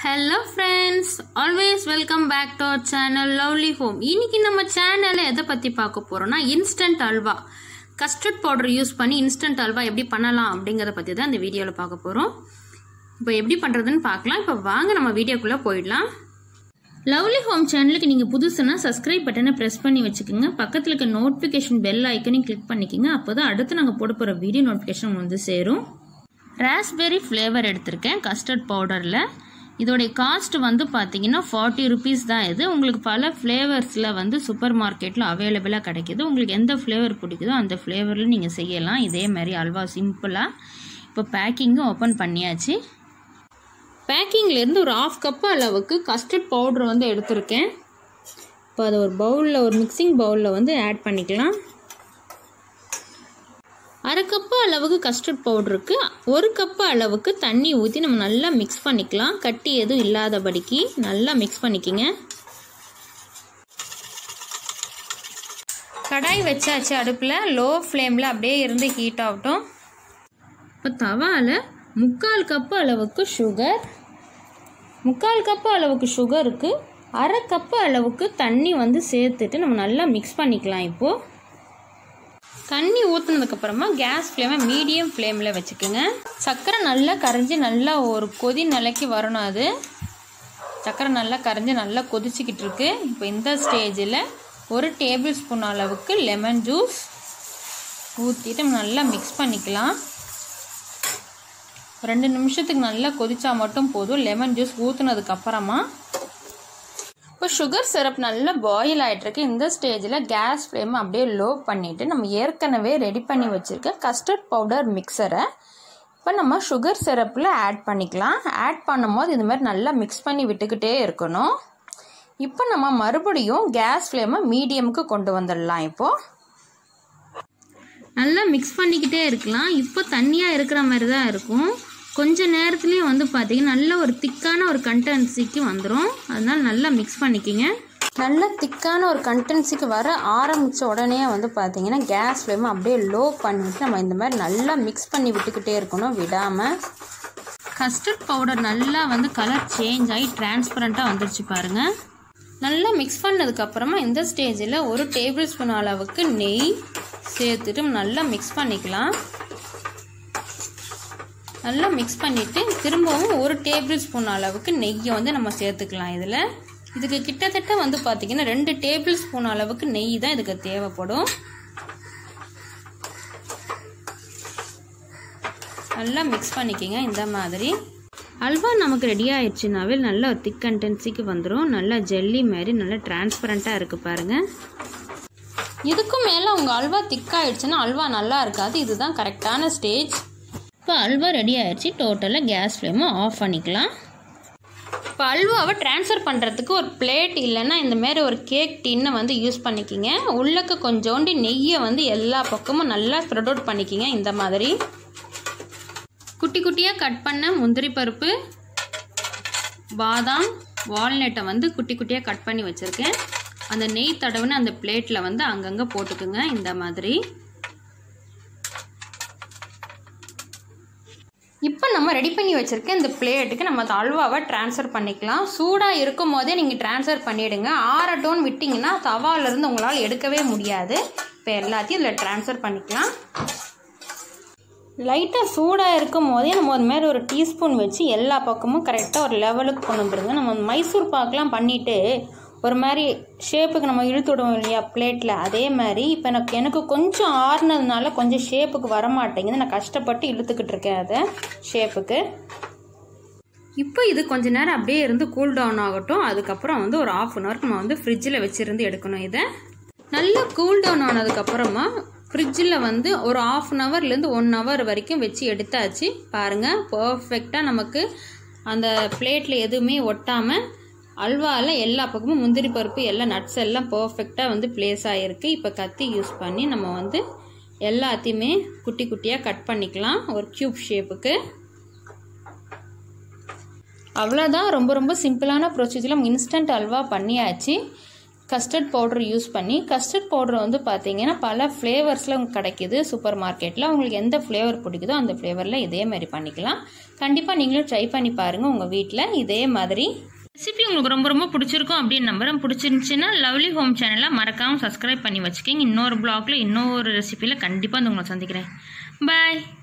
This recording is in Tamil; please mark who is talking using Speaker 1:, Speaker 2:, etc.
Speaker 1: hello friends always welcome back to our channel lovely home இன்னைக்கு நம்ம சேனலில் எதை பற்றி பார்க்க போகிறோம்னா instant halwa custard powder use பண்ணி இன்ஸ்டன்ட் அல்வா எப்படி பண்ணலாம் அப்படிங்கிறத பற்றி தான் இந்த வீடியோவில் பார்க்க போகிறோம் இப்போ எப்படி பண்ணுறதுன்னு பார்க்கலாம் இப்போ வாங்க நம்ம வீடியோக்குள்ளே போயிடலாம் லவ்லி ஹோம் சேனலுக்கு நீங்கள் புதுசுனா சப்ஸ்கிரைப் பட்டனை ப்ரெஸ் பண்ணி வச்சுக்கோங்க பக்கத்தில் இருக்க நோட்டிஃபிகேஷன் பெல் ஐக்கனையும் கிளிக் பண்ணிக்கோங்க அப்போ தான் அடுத்து நாங்கள் போட போகிற வீடியோ நோட்டிஃபிகேஷன் வந்து சேரும் ராஸ்பெரி ஃப்ளேவர் எடுத்திருக்கேன் கஸ்டர்ட் பவுடரில் இதோடைய காஸ்ட் வந்து பார்த்தீங்கன்னா ஃபார்ட்டி ருபீஸ் தான் இது உங்களுக்கு பல ஃப்ளேவர்ஸில் வந்து சூப்பர் மார்க்கெட்டில் அவைலபிளாக கிடைக்கிது உங்களுக்கு எந்த ஃப்ளேவர் பிடிக்குதோ அந்த ஃப்ளேவரில் நீங்கள் செய்யலாம் இதே மாதிரி அல்வா சிம்பிளாக இப்போ பேக்கிங்கும் ஓப்பன் பண்ணியாச்சு பேக்கிங்லேருந்து ஒரு ஆஃப் கப் அளவுக்கு கஸ்டர்ட் பவுடர் வந்து எடுத்திருக்கேன் இப்போ அதை ஒரு பவுலில் ஒரு மிக்சிங் பவுலில் வந்து ஆட் பண்ணிக்கலாம் அரை கப்பு அளவுக்கு கஸ்டர்ட் பவுடருக்கு ஒரு கப்பு அளவுக்கு தண்ணி ஊற்றி நம்ம நல்லா மிக்ஸ் பண்ணிக்கலாம் கட்டி எதுவும் இல்லாதபடிக்கு நல்லா மிக்ஸ் பண்ணிக்கிங்க கடாய் வச்சாச்சு அடுப்பில் லோ ஃப்ளேமில் அப்படியே இருந்து ஹீட் ஆகட்டும் இப்போ தவாவில் முக்கால் கப்பு அளவுக்கு சுகர் முக்கால் கப்பு அளவுக்கு சுகருக்கு அரை கப்பு அளவுக்கு தண்ணி வந்து சேர்த்துட்டு நம்ம நல்லா மிக்ஸ் பண்ணிக்கலாம் இப்போது தண்ணி ஊற்றுனதுக்கப்புறமா கேஸ் ஃப்ளேமை மீடியம் ஃப்ளேமில் வச்சுக்கோங்க சர்க்கரை நல்லா கரைஞ்சி நல்லா ஒரு கொதி நிலைக்கு வரணும் அது சர்க்கரை நல்லா கரைஞ்சி நல்லா கொதிச்சிக்கிட்டு இருக்கு இப்போ இந்த ஸ்டேஜில் ஒரு டேபிள் ஸ்பூன் அளவுக்கு லெமன் ஜூஸ் ஊற்றிட்டு நல்லா மிக்ஸ் பண்ணிக்கலாம் ரெண்டு நிமிஷத்துக்கு நல்லா கொதிச்சா மட்டும் போதும் லெமன் ஜூஸ் ஊற்றுனதுக்கப்புறமா இப்போ சுகர் சிரப் நல்லா பாயில் ஆகிட்டுருக்கு இந்த ஸ்டேஜில் கேஸ் ஃப்ளேம் அப்படியே லோ பண்ணிவிட்டு நம்ம ஏற்கனவே ரெடி பண்ணி வச்சுருக்க கஸ்டர்ட் பவுடர் மிக்சரை இப்போ நம்ம சுகர் சிரப்பில் ஆட் பண்ணிக்கலாம் ஆட் பண்ணும்போது இது மாதிரி நல்லா மிக்ஸ் பண்ணி விட்டுக்கிட்டே இருக்கணும் இப்போ நம்ம மறுபடியும் கேஸ் ஃப்ளேமை மீடியமுக்கு கொண்டு வந்துடலாம் இப்போது நல்லா மிக்ஸ் பண்ணிக்கிட்டே இருக்கலாம் இப்போ தண்ணியாக இருக்கிற மாதிரி தான் இருக்கும் கொஞ்ச நேரத்துலேயே வந்து பார்த்தீங்கன்னா நல்ல ஒரு திக்கான ஒரு கண்டென்சிக்கு வந்துடும் அதனால் நல்லா மிக்ஸ் பண்ணிக்கிங்க நல்ல திக்கான ஒரு கண்டென்சிக்கு வர ஆரம்பித்த உடனே வந்து பார்த்தீங்கன்னா கேஸ் ஃப்ளேமை அப்படியே லோ பண்ணிவிட்டு நம்ம இந்த மாதிரி நல்லா மிக்ஸ் பண்ணி விட்டுக்கிட்டே இருக்கணும் விடாமல் கஸ்டர்ட் பவுடர் நல்லா வந்து கலர் சேஞ்ச் ஆகி டிரான்ஸ்பரண்ட்டாக வந்துருச்சு பாருங்கள் நல்லா மிக்ஸ் பண்ணதுக்கப்புறமா இந்த ஸ்டேஜில் ஒரு டேபிள் ஸ்பூன் அளவுக்கு நெய் சேர்த்துட்டு நல்லா மிக்ஸ் பண்ணிக்கலாம் நல்லா மிக்ஸ் பண்ணிவிட்டு திரும்பவும் ஒரு டேபிள் ஸ்பூன் அளவுக்கு நெய்யை வந்து நம்ம சேர்த்துக்கலாம் இதில் இதுக்கு கிட்டத்தட்ட வந்து பார்த்திங்கன்னா ரெண்டு டேபிள் ஸ்பூன் அளவுக்கு நெய் தான் இதுக்கு தேவைப்படும் நல்லா மிக்ஸ் பண்ணிக்கிங்க இந்த மாதிரி அல்வா நமக்கு ரெடி ஆயிடுச்சுனாவே நல்ல ஒரு திக் கண்டென்சிக்கு வந்துடும் நல்லா ஜெல்லி மாதிரி நல்லா டிரான்ஸ்பரண்ட்டாக இருக்குது பாருங்கள் இதுக்கும் மேலே உங்கள் அல்வா திக்காயிடுச்சுன்னா அல்வா நல்லா இருக்காது இதுதான் கரெக்டான ஸ்டேஜ் இப்போ அல்வா ரெடி ஆயிடுச்சு டோட்டலாக கேஸ் ஃப்ளேமை ஆஃப் பண்ணிக்கலாம் இப்போ அல்வாவை ட்ரான்ஸ்ஃபர் பண்ணுறதுக்கு ஒரு பிளேட் இல்லைன்னா இந்த மாதிரி ஒரு கேக் டின்னை வந்து யூஸ் பண்ணிக்கிங்க உள்ளக்க கொஞ்சோண்டு நெய்யை வந்து எல்லா பக்கமும் நல்லா ஸ்ப்ரெட் அவுட் பண்ணிக்கிங்க இந்த மாதிரி குட்டி குட்டியாக கட் பண்ண முந்திரி பருப்பு பாதாம் வால்நட்டை வந்து குட்டி குட்டியாக கட் பண்ணி வச்சுருக்கேன் அந்த நெய் தடவுன்னு அந்த பிளேட்டில் வந்து அங்கங்கே போட்டுக்குங்க இந்த மாதிரி இப்போ நம்ம ரெடி பண்ணி வச்சுருக்க இந்த பிளேட்டுக்கு நம்ம அந்த அல்வாவை ட்ரான்ஸ்ஃபர் பண்ணிக்கலாம் சூடாக இருக்கும் போதே நீங்கள் ட்ரான்ஸ்ஃபர் பண்ணிவிடுங்க ஆறட்டோன்னு விட்டிங்கன்னா தவாலேருந்து உங்களால் எடுக்கவே முடியாது இப்போ எல்லாத்தையும் இதில் ட்ரான்ஸ்ஃபர் பண்ணிக்கலாம் லைட்டாக சூடாக இருக்கும் போதே நம்ம அது மாதிரி ஒரு டீஸ்பூன் வச்சு எல்லா பக்கமும் கரெக்டாக ஒரு லெவலுக்கு கொண்டு வந்துடுங்க நம்ம மைசூர் பாக்கெலாம் பண்ணிவிட்டு ஒரு மாதிரி ஷேப்புக்கு நம்ம இழுத்து விடுவோம் இல்லையா பிளேட்டில் அதே மாதிரி இப்போ எனக்கு எனக்கு கொஞ்சம் ஆறுனதுனால கொஞ்சம் ஷேப்புக்கு வர மாட்டேங்குது நான் கஷ்டப்பட்டு இழுத்துக்கிட்டு இருக்கேன் அதை ஷேப்புக்கு இப்போ இது கொஞ்ச நேரம் அப்படியே இருந்து கூல் டவுன் ஆகட்டும் அதுக்கப்புறம் வந்து ஒரு ஆஃப் அன் ஹவருக்கு நம்ம வந்து ஃப்ரிட்ஜில் வச்சுருந்து எடுக்கணும் இதை நல்லா கூல் டவுன் ஆனதுக்கப்புறமா ஃப்ரிட்ஜில் வந்து ஒரு ஆஃப் அன் ஹவர்லேருந்து ஒன் ஹவர் வரைக்கும் வச்சு எடுத்தாச்சு பாருங்கள் பர்ஃபெக்டாக நமக்கு அந்த பிளேட்டில் எதுவுமே ஒட்டாமல் அல்வாவில் எல்லா பக்கமும் முந்திரி பருப்பு எல்லா நட்ஸ் எல்லாம் பர்ஃபெக்டாக வந்து பிளேஸ் ஆகிருக்கு இப்போ கத்தி யூஸ் பண்ணி நம்ம வந்து எல்லாத்தையுமே குட்டி குட்டியாக கட் பண்ணிக்கலாம் ஒரு க்யூப் ஷேப்புக்கு அவ்வளோதான் ரொம்ப ரொம்ப சிம்பிளான ப்ரொசீஜரில் இன்ஸ்டன்ட் அல்வா பண்ணியாச்சு கஸ்டர்ட் பவுடர் யூஸ் பண்ணி கஸ்டர்ட் பவுடர் வந்து பார்த்தீங்கன்னா பல ஃப்ளேவர்ஸில் உங்களுக்கு கிடைக்கிது சூப்பர் மார்க்கெட்டில் உங்களுக்கு எந்த ஃப்ளேவர் பிடிக்குதோ அந்த ஃப்ளேவரில் இதே மாதிரி பண்ணிக்கலாம் கண்டிப்பாக நீங்களும் ட்ரை பண்ணி பாருங்கள் உங்கள் வீட்டில் இதே மாதிரி ரெசிபி உங்களுக்கு ரொம்ப ரொம்ப பிடிச்சிருக்கும் அப்படின்னு நம்புறேன் பிடிச்சிருந்துச்சுன்னா லவ்லி ஹோம் சேனலை மறக்காமல் சப்ஸ்கிரைப் பண்ணி வச்சுக்கோங்க இன்னொரு பிளாக்ல இன்னொரு ரெசிபியில் கண்டிப்பாக வந்து உங்களை சந்திக்கிறேன் பாய்